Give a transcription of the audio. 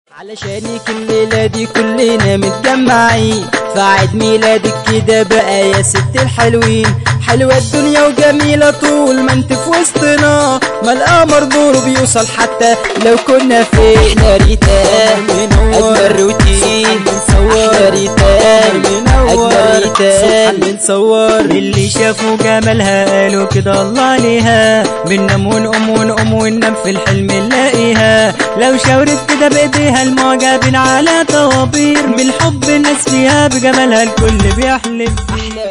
علشانك الليلة دي كلنا متجمعين فعيد ميلادك كده بقى يا ست الحلوين حلوة الدنيا وجميلة طول ما انت في وسطنا ما القمر نوره بيوصل حتى لو كنا في ناريتان أجمل روتين أحلى ريتان أجمل ريتان بنصور اللي شافوا جمالها قالوا كده الله عليها بننام ونقوم ونقوم وننام في الحلم نلاقيها لو شاورت كده بايديها المعجبين على طوابير من حب الناس فيها بجمالها الكل بيحلم أحلى